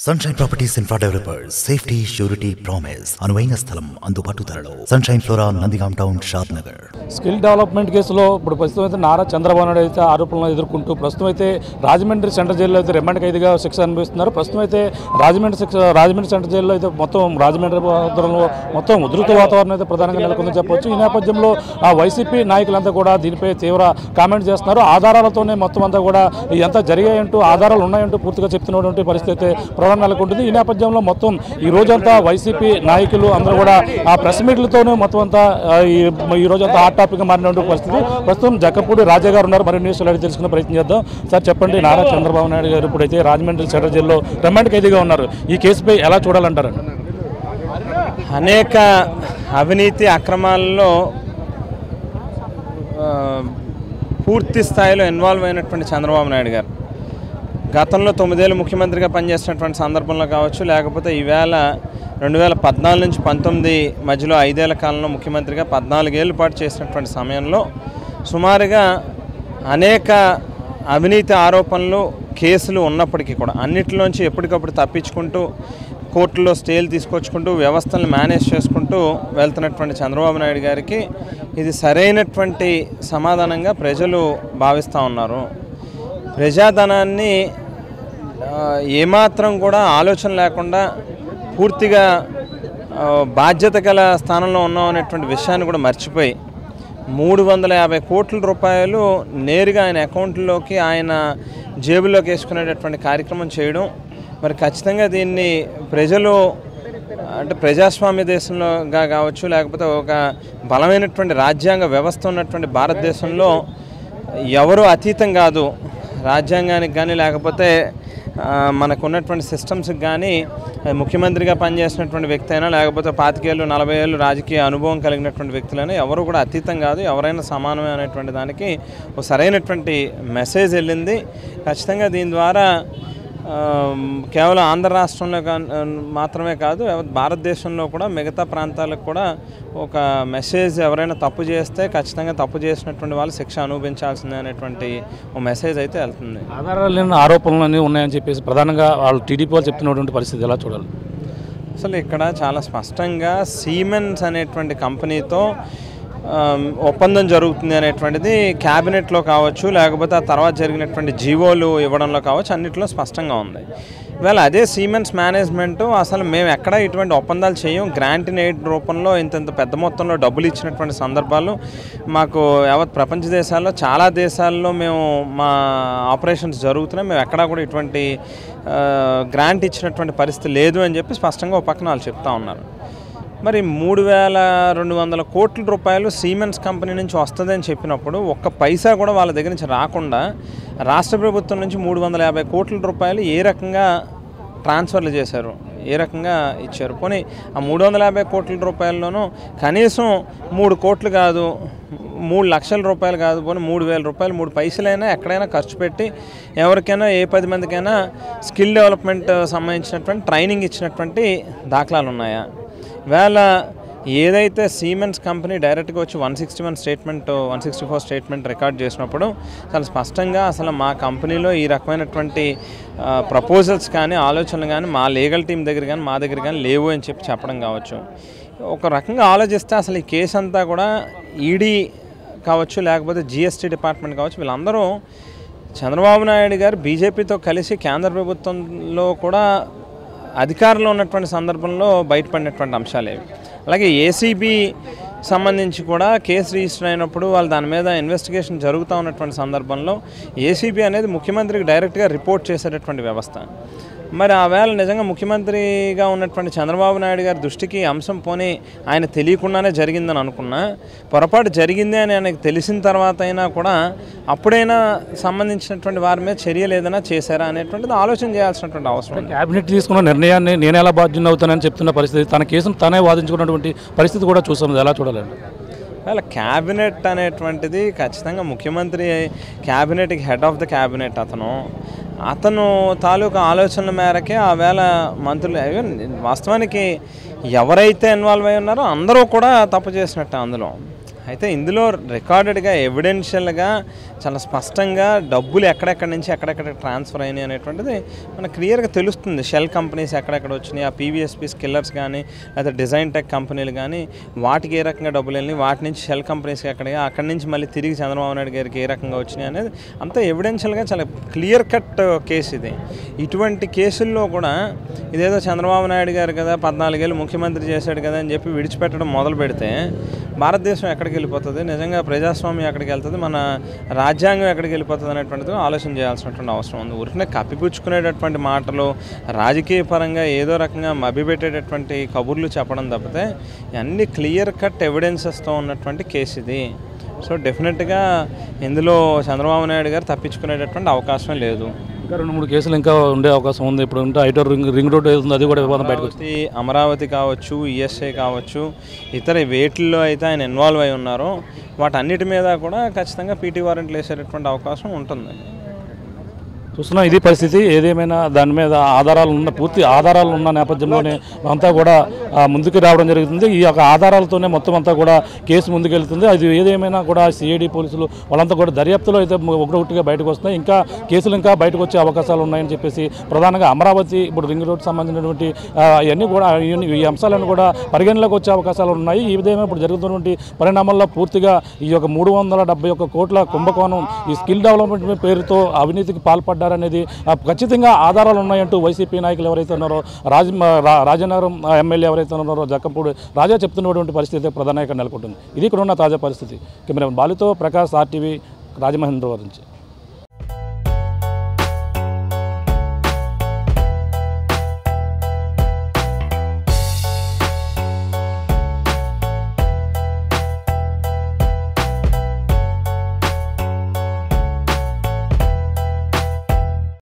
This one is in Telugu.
sunshine properties infra developers safety surety promise అనువైన స్థలం అందుబాటు ధరలో sunshine flora Nandigam town Shad Nagar skill development కేసులో ఇప్పుడు ప్రస్తుతం అయితే నారా చంద్రబాబు నాయుడు అయితే ఆరోపణలు ఎదుర్కొంటూ ప్రస్తుతం అయితే రాజమండ్రి సెంట్రల్ జైల్లో అయితే రిమాండ్ ఖైదీగా శిక్ష అనుభవిస్తున్నారు ప్రస్తుతం అయితే రాజమండ్రి శిక్ష రాజమండ్రి సెంట్రల్ జైల్లో అయితే మొత్తం రాజమండ్రి వాతావరణంలో మొత్తం ఉధృత వాతావరణం అయితే ప్రధానంగా నెలకొందని చెప్పొచ్చు ఈ నేపథ్యంలో ఆ వైసీపీ నాయకులంతా కూడా దీనిపై తీవ్ర కామెంట్ చేస్తున్నారు ఆధారాలతోనే మొత్తం అంతా కూడా ఇదంతా జరిగాయంటూ ఆధారాలు ఉన్నాయంటూ పూర్తిగా చెప్తున్నటువంటి పరిస్థితి అయితే ప్రధాన నెలకొంటుంది ఈ నేపథ్యంలో మొత్తం ఈ రోజంతా వైసీపీ నాయకులు అందరూ కూడా ఆ ప్రెస్ మీట్లతోనే మొత్తం అంతా ఆ, ఈ ఈ రోజంతా హాట్ టాపిక్ మారినటువంటి పరిస్థితి ప్రస్తుతం జక్కపూడి రాజా గారు ఉన్నారు మరి న్యూస్ అడిగి తెలుసుకునే ప్రయత్నం చేద్దాం సార్ చెప్పండి నారా చంద్రబాబు నాయుడు గారు ఇప్పుడైతే రాజమండ్రి సెంట్రల్ జైల్లో రిమాండ్ ఖైదీగా ఉన్నారు ఈ కేసుపై ఎలా చూడాలంటారు అనేక అవినీతి అక్రమాలలో ఆ, పూర్తి స్థాయిలో ఇన్వాల్వ్ అయినటువంటి చంద్రబాబు నాయుడు గారు గతంలో తొమ్మిదేళ్ళు ముఖ్యమంత్రిగా పనిచేసినటువంటి సందర్భంలో కావచ్చు లేకపోతే ఈవేళ రెండు వేల పద్నాలుగు నుంచి పంతొమ్మిది మధ్యలో ఐదేళ్ల కాలంలో ముఖ్యమంత్రిగా పద్నాలుగేళ్ల పాటు చేసినటువంటి సమయంలో సుమారుగా అనేక అవినీతి ఆరోపణలు కేసులు ఉన్నప్పటికీ కూడా అన్నిటిలోంచి ఎప్పటికప్పుడు తప్పించుకుంటూ కోర్టులో స్టేలు తీసుకొచ్చుకుంటూ వ్యవస్థలను మేనేజ్ చేసుకుంటూ వెళ్తున్నటువంటి చంద్రబాబు నాయుడు గారికి ఇది సరైనటువంటి సమాధానంగా ప్రజలు భావిస్తూ ఉన్నారు ప్రజాధనాన్ని ఆ, ఏమాత్రం కూడా ఆలోచన లేకుండా పూర్తిగా ఆ, బాధ్యత గల స్థానంలో ఉన్నాం అనేటువంటి విషయాన్ని కూడా మర్చిపోయి మూడు వందల యాభై కోట్ల రూపాయలు నేరుగా ఆయన అకౌంట్లోకి ఆయన జేబులోకి వేసుకునేటటువంటి కార్యక్రమం చేయడం మరి ఖచ్చితంగా దీన్ని ప్రజలు అంటే ప్రజాస్వామ్య దేశంలోగా కావచ్చు లేకపోతే ఒక బలమైనటువంటి రాజ్యాంగ వ్యవస్థ ఉన్నటువంటి భారతదేశంలో ఎవరు అతీతం కాదు రాజ్యాంగానికి కానీ లేకపోతే ఆ, మనకు ఉన్నటువంటి సిస్టమ్స్కి కానీ అది ముఖ్యమంత్రిగా పనిచేసినటువంటి వ్యక్తి అయినా లేకపోతే పాతికేళ్ళు నలభై ఏళ్ళు రాజకీయ అనుభవం కలిగినటువంటి వ్యక్తులైనా ఎవరు కూడా అతీతం కాదు ఎవరైనా సమానమే అనేటువంటి దానికి ఒక సరైనటువంటి మెసేజ్ వెళ్ళింది ఖచ్చితంగా దీని ద్వారా ఆ, కేవలం ఆంధ్ర రాష్ట్రంలో కా- మాత్రమే కాదు యావత్ భారతదేశంలో కూడా మిగతా ప్రాంతాలకు కూడా ఒక మెసేజ్ ఎవరైనా తప్పు చేస్తే ఖచ్చితంగా తప్పు చేసినటువంటి వాళ్ళు శిక్ష అనుభవించాల్సిందే అనేటువంటి ఒక మెసేజ్ అయితే వెళ్తుంది ఆధారాలు లేని ఆరోపణలు అన్నీ ఉన్నాయని చెప్పేసి ప్రధానంగా వాళ్ళు టీడీపీ వాళ్ళు చెప్తున్నటువంటి పరిస్థితి ఎలా చూడాలి అసలు ఇక్కడ చాలా స్పష్టంగా సీమెన్స్ అనేటువంటి కంపెనీతో ఆమ్, ఒప్పందం జరుగుతుంది అనేటువంటిది క్యాబినెట్లో కావచ్చు లేకపోతే ఆ తర్వాత జరిగినటువంటి జీవోలు ఇవ్వడంలో కావచ్చు అన్నింటిలో స్పష్టంగా ఉంది ఇవాళ అదే సీమెన్స్ మేనేజ్మెంట్ అసలు మేము ఎక్కడ ఇటువంటి ఒప్పందాలు చేయం గ్రాంట్ ఇన్ ఎయిడ్ రూపంలో ఇంత ఇంత పెద్ద మొత్తంలో డబ్బులు ఇచ్చినటువంటి సందర్భాలు మాకు యావత్ ప్రపంచ దేశాల్లో చాలా దేశాల్లో మేము మా ఆపరేషన్స్ జరుగుతున్నాయి మేము ఎక్కడా కూడా ఇటువంటి ఆ, గ్రాంట్ ఇచ్చినటువంటి పరిస్థితి లేదు అని చెప్పి స్పష్టంగా ఒక పక్కన వాళ్ళు చెప్తా ఉన్నారు మరి మూడు వేల రెండు వందల కోట్ల రూపాయలు సీమెన్స్ కంపెనీ నుంచి వస్తుందని చెప్పినప్పుడు ఒక్క పైసా కూడా వాళ్ళ దగ్గర నుంచి రాకుండా రాష్ట్ర ప్రభుత్వం నుంచి మూడు వందల యాభై కోట్ల రూపాయలు ఏ రకంగా ట్రాన్స్ఫర్లు చేశారు ఏ రకంగా ఇచ్చారు పోనీ ఆ మూడు వందల యాభై కోట్ల రూపాయల్లోనూ కనీసం మూడు కోట్లు కాదు మూడు లక్షల రూపాయలు కాదు పోనీ మూడు వేల రూపాయలు మూడు పైసలైనా ఎక్కడైనా ఖర్చు పెట్టి ఎవరికైనా ఏ పది మందికైనా స్కిల్ డెవలప్మెంట్ సంబంధించినటువంటి ట్రైనింగ్ ఇచ్చినటువంటి దాఖలాలు ఉన్నాయా వేళ ఏదైతే సీమెన్స్ కంపెనీ డైరెక్ట్గా వచ్చి one sixty one statement one sixty four statement record చేసినప్పుడు చాలా స్పష్టంగా అసలు మా కంపెనీలో ఈ రకమైనటువంటి ప్రపోజల్స్ కానీ ఆలోచనలు కానీ మా లీగల్ టీం దగ్గర కానీ మా దగ్గర కానీ లేవు అని చెప్పి చెప్పడం కావచ్చు ఒక రకంగా ఆలోచిస్తే అసలు ఈ కేసు అంతా కూడా ఈడీ కావచ్చు లేకపోతే జిఎస్టీ డిపార్ట్మెంట్ కావచ్చు వీళ్ళందరూ చంద్రబాబు నాయుడు గారు బీజేపీతో కలిసి కేంద్ర ప్రభుత్వంలో కూడా అధికారంలో ఉన్నటువంటి సందర్భంలో బయటపడినటువంటి అంశాలేవి అలాగే ఏసీబీ సంబంధించి కూడా కేసు రిజిస్టర్ అయినప్పుడు వాళ్ళు దాని మీద ఇన్వెస్టిగేషన్ జరుగుతూ ఉన్నటువంటి సందర్భంలో ఏసీబీ అనేది ముఖ్యమంత్రికి డైరెక్ట్గా రిపోర్ట్ చేసేటటువంటి వ్యవస్థ మరి ఆ వేళ నిజంగా ముఖ్యమంత్రిగా ఉన్నటువంటి చంద్రబాబు నాయుడు గారి దృష్టికి ఈ అంశం పోనీ ఆయన తెలియకుండానే జరిగిందని అనుకున్నా పొరపాటు జరిగింది అని ఆయనకు తెలిసిన తర్వాత అయినా కూడా అప్పుడైనా సంబంధించినటువంటి వారి మీద చర్యలు ఏదైనా చేశారా అనేటువంటిది ఆలోచన చేయాల్సినటువంటి అవసరం ఉంది క్యాబినెట్ తీసుకున్న నిర్ణయాన్ని నేను ఎలా బాధ్యత అవుతానని చెప్తున్న పరిస్థితి తన కేసును తనే వాదించుకున్నటువంటి పరిస్థితి కూడా చూస్తాం ఎలా చూడాలండి వాళ్ళ క్యాబినెట్ అనేటువంటిది ఖచ్చితంగా ముఖ్యమంత్రి క్యాబినెట్కి హెడ్ ఆఫ్ ద క్యాబినెట్ అతను అతను తాలూకా ఆలోచనల మేరకే ఆ వేళ మంత్రులు even వాస్తవానికి ఎవరైతే ఇన్వాల్వ్ అయి ఉన్నారో అందరూ కూడా తప్పు చేసినట్టే అందులో అయితే ఇందులో రికార్డెడ్గా ఎవిడెన్షియల్గా చాలా స్పష్టంగా డబ్బులు ఎక్కడెక్కడి నుంచి ఎక్కడెక్కడ ట్రాన్స్ఫర్ అయినాయి అనేటువంటిది మనకు క్లియర్గా తెలుస్తుంది షెల్ కంపెనీస్ ఎక్కడెక్కడ వచ్చినాయి ఆ పీవీఎస్పీ స్కిల్లర్స్ కానీ లేదా డిజైన్ టెక్ కంపెనీలు కానీ వాటికి ఏ రకంగా డబ్బులు వెళ్ళినాయి వాటి నుంచి షెల్ కంపెనీస్కి ఎక్కడ అక్కడి నుంచి మళ్ళీ తిరిగి చంద్రబాబు నాయుడు గారికి ఏ రకంగా వచ్చినాయి అనేది అంతా ఎవిడెన్షియల్గా చాలా క్లియర్ కట్ కేసు ఇది ఇటువంటి కేసుల్లో కూడా ఇదేదో చంద్రబాబు నాయుడు గారు కదా పద్నాలుగేళ్ళు ముఖ్యమంత్రి చేశాడు కదా అని చెప్పి విడిచిపెట్టడం మొదలు పెడితే భారతదేశం ఎక్కడికి వెళ్ళిపోతుంది నిజంగా ప్రజాస్వామ్యం ఎక్కడికి వెళ్తుంది మన రాజ్యాంగం ఎక్కడికి వెళ్ళిపోతుంది అనేటువంటిది ఆలోచన చేయాల్సినటువంటి అవసరం ఉంది ఊరికనే కప్పిపుచ్చుకునేటటువంటి మాటలు రాజకీయ పరంగా ఏదో రకంగా మభ్యపెట్టేటటువంటి కబుర్లు చెప్పడం తప్పితే అన్ని క్లియర్ కట్ ఎవిడెన్సెస్తో ఉన్నటువంటి కేసు ఇది సో డెఫినెట్గా ఇందులో చంద్రబాబు నాయుడు గారు తప్పించుకునేటటువంటి అవకాశం లేదు ఇంకా రెండు మూడు కేసులు ఇంకా ఉండే అవకాశం ఉంది ఇప్పుడు ఉంటే ఐటర్ రింగ్ రింగ్ రోడ్ ఏది అది కూడా వివాదం బయటకు వచ్చింది అమరావతి అమరావతి కావచ్చు ఈఎస్ఐ కావచ్చు ఇతర వేటిల్లో అయితే ఆయన ఇన్వాల్వ్ అయి ఉన్నారో వాటన్నిటి మీద కూడా ఖచ్చితంగా పీటీ వారెంట్లు వేసేటటువంటి అవకాశం ఉంటుంది చూస్తున్నాం ఇది పరిస్థితి ఏదేమైనా దాని మీద ఆధారాలు ఉన్న పూర్తి ఆధారాలు ఉన్న నేపథ్యంలోనే అంతా కూడా ఆ, ముందుకు రావడం జరుగుతుంది ఈ యొక్క ఆధారాలతోనే మొత్తం అంతా కూడా కేసు ముందుకెళ్తుంది అది ఏదేమైనా కూడా సిఐడి పోలీసులు వాళ్ళంతా కూడా దర్యాప్తులో అయితే ఒకటొకటిగా బయటకు వస్తున్నాయి ఇంకా కేసులు ఇంకా బయటకు వచ్చే అవకాశాలు ఉన్నాయని చెప్పేసి ప్రధానంగా అమరావతి ఇప్పుడు రింగ్ రోడ్ సంబంధించినటువంటి ఆ, ఇవన్నీ కూడా ఇవన్నీ- ఈ అంశాలను కూడా పరిగణలోకి వచ్చే అవకాశాలు ఉన్నాయి ఈ విధంగా ఇప్పుడు జరుగుతున్నటువంటి పరిణామాల్లో పూర్తిగా ఈ యొక్క మూడు వందల డెబ్బై ఒక్క కోట్ల కుంభకోణం ఈ స్కిల్ డెవలప్మెంట్ పేరుతో అవినీతికి పాల్పడ్డారనేది ఆ, ఖచ్చితంగా ఆధారాలు ఉన్నాయంటూ వైసీపీ నాయకులు ఎవరైతే ఉన్నారో రాజ రా- రాజనగరం ఎమ్మెల్యే ఎవరైతే ఉన్నారో జక్కంపూడి రాజా చెప్తున్నటువంటి పరిస్థితి ప్రధానంగా నెలకొంటుంది ఇది ఇక్కడ ఉన్న తాజా పరిస్థితి కెమెరా బాలుతో ప్రకాష్ ఆర్టీవీ రాజమహేంద్రవరం నుంచి